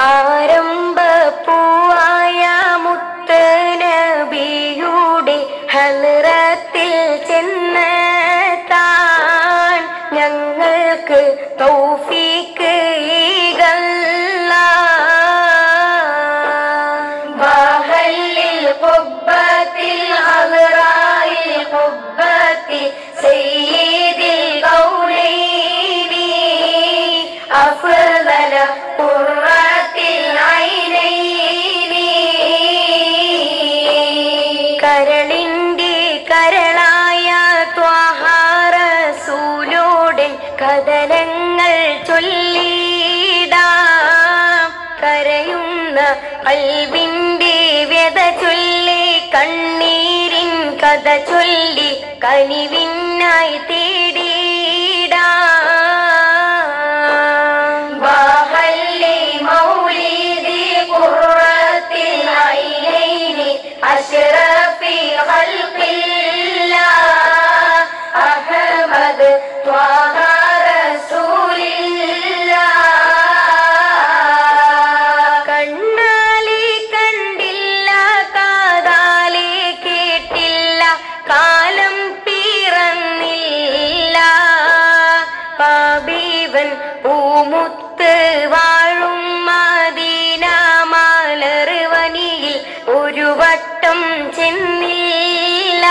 ആരംഭ പൂവായ മുത്ത് നബിയുടെ ഹലറത്തിൽ ചെന്ന് താൻ ഞങ്ങൾക്ക് തൗഫീക്ക് ഈഗല്ല ബാഹല്ലിൽ ഖുബ്ബത്തിൽ ഹലറായിൽ ഖുബ്ബത്തിൽ സയ്യിദിൽ കൗനൈനി أفضل قرة العينين കരളിന്റെ കരളായ ത്വാഹാറസൂലോടൻ കഥനങ്ങൾ ചൊല്ലിടാം കരയുന്ന കൽവിന്റെ വ്യത ചൊല്ലി കണ്ണീരിൻ കഥ ചൊല്ലി കനിവിനായി തേടിയിടാം ബാഹല്ലി മൗലിദി ഖുറത്തിൽ ഐനൈനി അഷ്റഫി ഖൽഖില്ലാ അഹ്മദ് ത്വാഹ റസൂലില്ലാ കണ്ണാലെ കണ്ടില്ല കാതാലെ കേട്ടില്ല കാലം പിറന്നില്ല പാബീവൻ പൂമുത്ത് വാഴും മദീന മലർവനിയിൽ ഒരു വട്ടം ചെന്നില്ല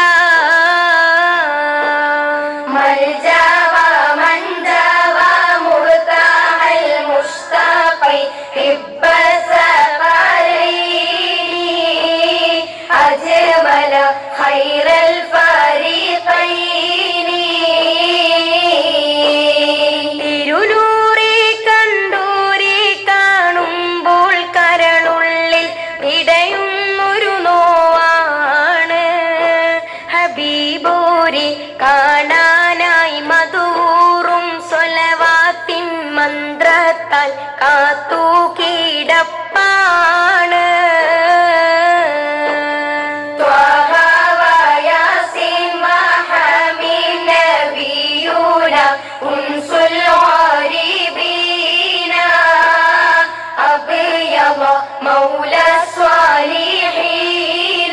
മൽജവ മഞ്ചവ മുർതാഹൽ മുഷ്താഖി ഹിബ്ബ സഫരൈനി അജ്മല ഖൈറൽ ഫരീഖൈനി തിരുനൂറെ കണ്ടൂരെ കാണുമ്പോൾ കരളുള്ളിൽ ഇടയുന്നൊരു നോവാണ് ഹബീബൂരി കാണാനായി മധൂറും സ്വലവാത്തിൻ മന്ത്രത്താൽ കാത്തു കിടപ്പാണ് ത്വഹ വയാസീൻ വഹമീൻ നബിയൂന ഉൻസുൽ ഗരീബീന അബ്യള മൗല സ്വാലിഹീന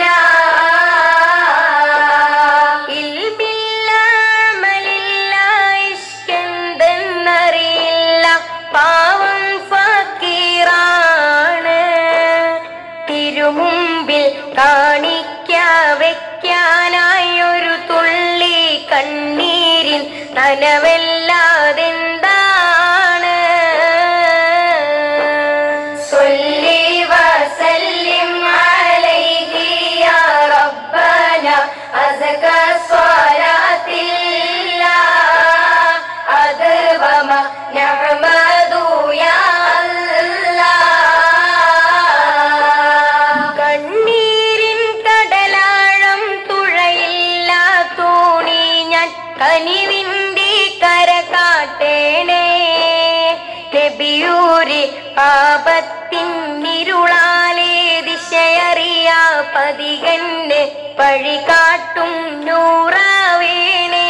ഇൽമില്ല അമലില്ല ഇഷ്കെന്തെന്നറിയില്ല പാവം ഫക്കീറാണ് തിരുമുമ്പിൽ കാണിക്ക വെക്കാനായി ഒരു തുള്ളി കണ്ണീരിൽ നനവല്ലാതെന്താണ് صلي وسلم عليه يا ربنا أزكى صلاة الله أدوم نعمد يا الله കണ്ണീരിൻ കടലാഴം തുഴയില്ല തോണി ഞാൻ കനിവിന്റെ കര കാട്ടേണേ നബിയൂരി പാപത്തിൻ ഇരുളാലേ ദിശയറിയാ പതികന് വഴി കാട്ടും നൂറാവേണേ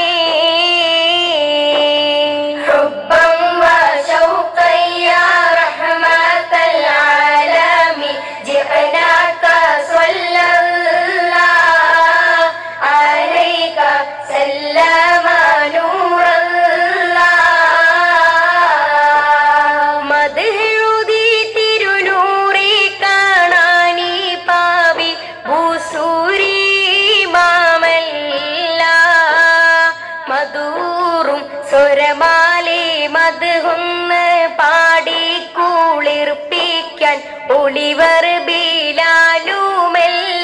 حبا وشوقا يا رحمة العالمين جئناك صلى الله عليك سلم نور الله മധുഹെഴുതി തിരുനൂറി കാണാനീ പാവി ഭൂസൂരി മാമല്ല മധൂറും സ്വരമാലെ മധുഹൊന്ന് പാടി കുളിർപ്പിക്കാൻ ഒളിവർ ബീലാലുമല്ല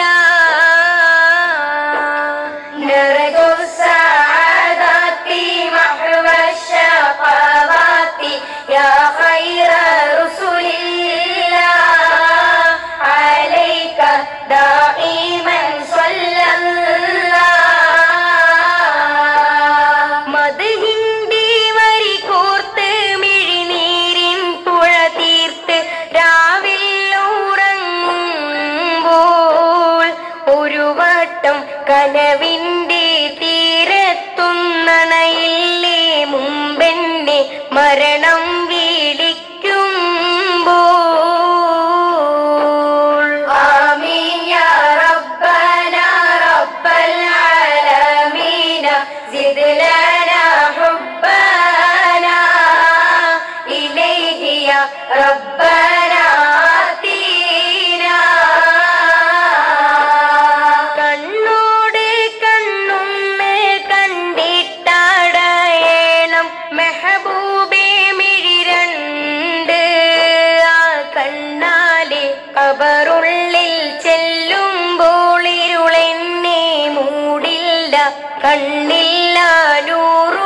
نرجو السعادة محو الشقوات يا خير رسل الله عليك دائما صلى الله മധുഹിന്റെ വരി കോർത്ത് മിഴിനീരിൻ പുഴ തീർത്ത് രാവിൽ ഉറങ്ങുമ്പോ ربنا آتينا കണ്ണോട് കണ്ണുമ്മേ കണ്ടിട്ടടയണം മെഹബൂബേ മിഴിരണ്ട് ആ കണ്ണാലെ കബറുള്ളിൽ ചെല്ലുമ്പോൾ ഇരുളെന്നെ മൂടില്ല കണ്ണില്ല നൂറു